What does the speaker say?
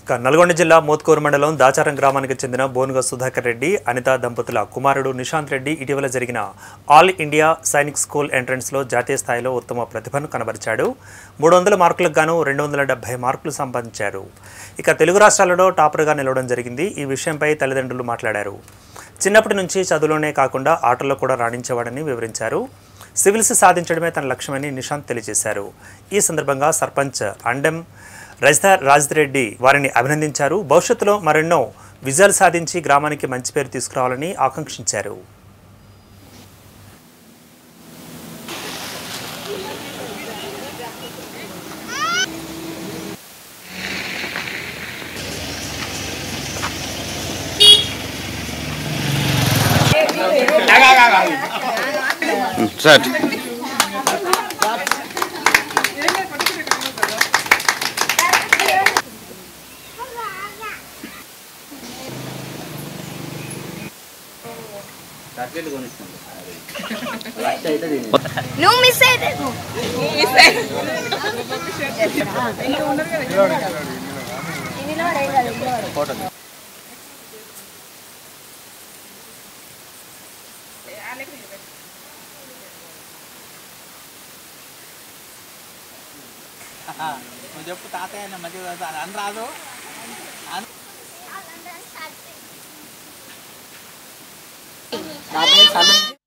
ఇక నల్గొండ జిల్లా మోత్కూరు మండలం దాచారం గ్రామానికి చెందిన బోనుగ సుధాకర్ రెడ్డి అనిత దంపతుల కుమారుడు నిశాంత్ రెడ్డి ఇటీవల జరిగిన ఆల్ ఇండియా సైనిక్ స్కూల్ ఎంట్రన్స్లో జాతీయ స్థాయిలో ఉత్తమ ప్రతిభను కనబరిచాడు మూడు వందల మార్కులకు గాను రెండు వందల డెబ్బై మార్కులు సంపాదించారు ఇక తెలుగు రాష్ట్రాలలో టాపర్గా నిలవడం జరిగింది ఈ విషయంపై తల్లిదండ్రులు మాట్లాడారు చిన్నప్పటి నుంచి చదువులోనే కాకుండా ఆటల్లో కూడా రాణించేవాడని వివరించారు సివిల్స్ సాధించడమే తన లక్ష్యమని నిశాంత్ తెలియజేశారు ఈ సందర్భంగా సర్పంచ్ అండెం రజిత రాజిరెడ్డి వారిని అభినందించారు భవిష్యత్తులో మరెన్నో విజయాలు సాధించి గ్రామానికి మంచి పేరు తీసుకురావాలని ఆకాంక్షించారు స్టార్ట్ నువ్వు మిస్ అయితే నువ్వు చెప్పు తాతయ్య మంచిగా చదువుతాను అని రాదు నా పేరు సమన్